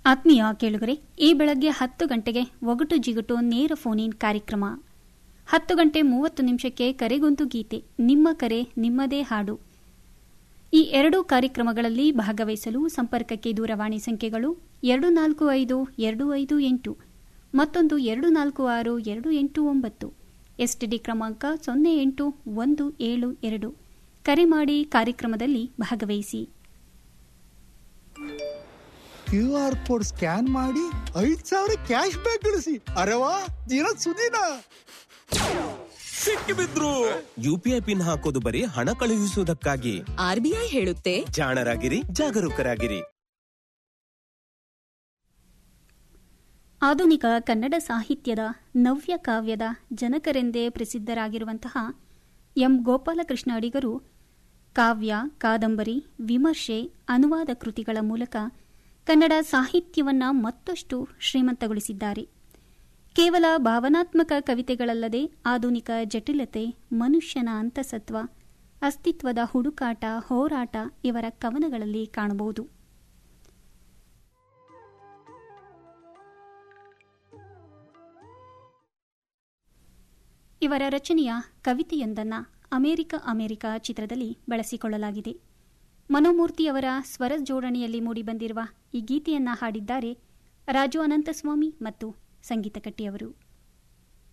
ಆತ್ಮೀಯ ಕೇಳುಗರೆ ಈ ಬೆಳಗ್ಗೆ ಹತ್ತು ಗಂಟೆಗೆ ಒಗಟು ಜಿಗುಟು ನೇರ ಫೋನ್ ಇನ್ ಕಾರ್ಯಕ್ರಮ ಹತ್ತು ಗಂಟೆ ಮೂವತ್ತು ನಿಮಿಷಕ್ಕೆ ಕರೆಗೊಂದು ಗೀತೆ ನಿಮ್ಮ ಕರೆ ನಿಮ್ಮದೇ ಹಾಡು ಈ ಎರಡೂ ಕಾರ್ಯಕ್ರಮಗಳಲ್ಲಿ ಭಾಗವಹಿಸಲು ಸಂಪರ್ಕಕ್ಕೆ ದೂರವಾಣಿ ಸಂಖ್ಯೆಗಳು ಎರಡು ನಾಲ್ಕು ಐದು ಎರಡು ಐದು ಎಂಟು ಮತ್ತೊಂದು ಎರಡು ನಾಲ್ಕು ಆರು ಎರಡು ಎಂಟು ಒಂಬತ್ತು ಎಸ್ಟಿಡಿ ಕ್ರಮಾಂಕ ಸೊನ್ನೆ ಎಂಟು ಒಂದು ಏಳು ಎರಡು ಕರೆ ಮಾಡಿ ಕಾರ್ಯಕ್ರಮದಲ್ಲಿ ಭಾಗವಹಿಸಿ ಕ್ಯೂ ಆರ್ ಕೋಡ್ ಸ್ಕ್ಯಾನ್ ಮಾಡಿ ಐದ್ ಸಾವಿರ ಕ್ಯಾಶ್ ಬ್ಯಾಕ್ ಗಳಿಸಿ ಅರೆವಾ ದಿನ ಸುದಿನ ಸಿಕ್ಕಿಬಿದ್ರು ಯುಪಿಐ ಪಿನ್ ಹಾಕೋದು ಬರೀ ಹಣ ಕಳುಹಿಸುವುದಕ್ಕಾಗಿ ಆರ್ಬಿಐ ಹೇಳುತ್ತೆ ಜಾಣರಾಗಿರಿ ಜಾಗರೂಕರಾಗಿರಿ ಆಧುನಿಕ ಕನ್ನಡ ಸಾಹಿತ್ಯದ ನವ್ಯ ಕಾವ್ಯದ ಜನಕರೆಂದೇ ಪ್ರಸಿದ್ಧರಾಗಿರುವಂತಹ ಎಂ ಗೋಪಾಲಕೃಷ್ಣ ಅಡಿಗರು ಕಾವ್ಯ ಕಾದಂಬರಿ ವಿಮರ್ಶೆ ಅನುವಾದ ಕೃತಿಗಳ ಮೂಲಕ ಕನ್ನಡ ಸಾಹಿತ್ಯವನ್ನ ಮತ್ತಷ್ಟು ಶ್ರೀಮಂತಗೊಳಿಸಿದ್ದಾರೆ ಕೇವಲ ಭಾವನಾತ್ಮಕ ಕವಿತೆಗಳಲ್ಲದೆ ಆಧುನಿಕ ಜಟಿಲತೆ ಮನುಷ್ಯನ ಅಂತಸತ್ವ ಅಸ್ತಿತ್ವದ ಹುಡುಕಾಟ ಹೋರಾಟ ಇವರ ಕವನಗಳಲ್ಲಿ ಕಾಣಬಹುದು ಇವರ ರಚನೆಯ ಕವಿತೆಯೊಂದನ್ನ ಅಮೆರಿಕ ಅಮೆರಿಕ ಚಿತ್ರದಲ್ಲಿ ಬಳಸಿಕೊಳ್ಳಲಾಗಿದೆ ಮನೋಮೂರ್ತಿಯವರ ಸ್ವರ ಜೋಡಣೆಯಲ್ಲಿ ಮೂಡಿಬಂದಿರುವ ಈ ಗೀತೆಯನ್ನ ಹಾಡಿದ್ದಾರೆ ರಾಜು ಅನಂತಸ್ವಾಮಿ ಮತ್ತು ಸಂಗೀತ ಕಟ್ಟಿಯವರು